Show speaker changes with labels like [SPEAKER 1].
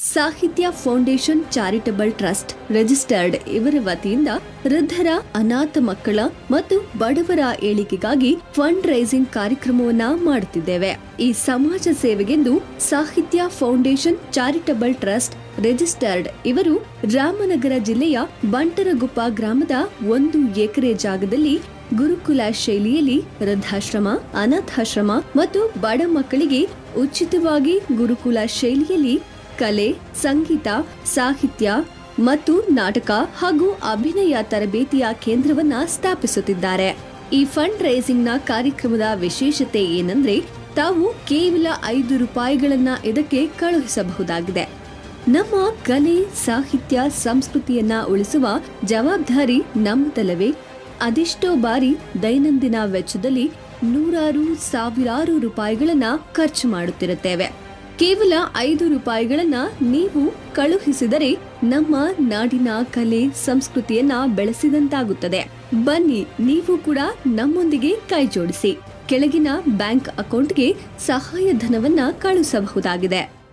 [SPEAKER 1] ಸಾಹಿತ್ಯ foundation charitable trust registered ಇವರ ವತಿಯಿಂದ ವೃದ್ಧರ ಅನಾಥ ಮಕ್ಕಳ ಮತ್ತು ಬಡವರ ಏಳಿಗೆಗಾಗಿ ಫಂಡ್ ರೈಸಿಂಗ್ ಕಾರ್ಯಕ್ರಮವನ್ನ ಮಾಡುತ್ತಿದ್ದೇವೆ ಈ ಸಮಾಜ ಸೇವೆಗೆಂದು ಸಾಹಿತ್ಯ ಫೌಂಡೇಶನ್ ಚಾರಿಟಬಲ್ ಟ್ರಸ್ಟ್ ರಿಜಿಸ್ಟರ್ಡ್ ಇವರು ರಾಮನಗರ ಜಿಲ್ಲೆಯ ಬಂಟರಗುಪ್ಪ ಗ್ರಾಮದ ಒಂದು ಎಕರೆ ಜಾಗದಲ್ಲಿ ಗುರುಕುಲ ಶೈಲಿಯಲ್ಲಿ ವೃದ್ಧಾಶ್ರಮ ಅನಾಥಾಶ್ರಮ ಮತ್ತು ಬಡ ಮಕ್ಕಳಿಗೆ ಉಚಿತವಾಗಿ ಗುರುಕುಲ ಶೈಲಿಯಲ್ಲಿ ಕಲೆ ಸಂಗೀತ ಸಾಹಿತ್ಯ ಮತ್ತು ನಾಟಕ ಹಾಗೂ ಅಭಿನಯ ತರಬೇತಿಯ ಕೇಂದ್ರವನ್ನ ಸ್ಥಾಪಿಸುತ್ತಿದ್ದಾರೆ ಈ ಫಂಡ್ ರೈಸಿಂಗ್ ನ ಕಾರ್ಯಕ್ರಮದ ವಿಶೇಷತೆ ಏನಂದ್ರೆ ತಾವು ಕೇವಲ ಐದು ರೂಪಾಯಿಗಳನ್ನ ಇದಕ್ಕೆ ಕಳುಹಿಸಬಹುದಾಗಿದೆ ನಮ್ಮ ಕಲೆ ಸಾಹಿತ್ಯ ಸಂಸ್ಕೃತಿಯನ್ನ ಉಳಿಸುವ ಜವಾಬ್ದಾರಿ ನಮ್ಮದಲ್ಲವೇ ಅದೆಷ್ಟೋ ಬಾರಿ ದೈನಂದಿನ ವೆಚ್ಚದಲ್ಲಿ ನೂರಾರು ಸಾವಿರಾರು ರೂಪಾಯಿಗಳನ್ನ ಖರ್ಚು ಮಾಡುತ್ತಿರುತ್ತೇವೆ ಕೇವಲ ಐದು ರೂಪಾಯಿಗಳನ್ನ ನೀವು ಕಳುಹಿಸಿದರೆ ನಮ್ಮ ನಾಡಿನ ಕಲೆ ಸಂಸ್ಕೃತಿಯನ್ನ ಬೆಳೆಸಿದಂತಾಗುತ್ತದೆ ಬನ್ನಿ ನೀವು ಕೂಡ ನಮ್ಮೊಂದಿಗೆ ಕೈ ಜೋಡಿಸಿ ಕೆಳಗಿನ ಬ್ಯಾಂಕ್ ಅಕೌಂಟ್ಗೆ ಸಹಾಯಧನವನ್ನ ಕಳುಹಿಸಬಹುದಾಗಿದೆ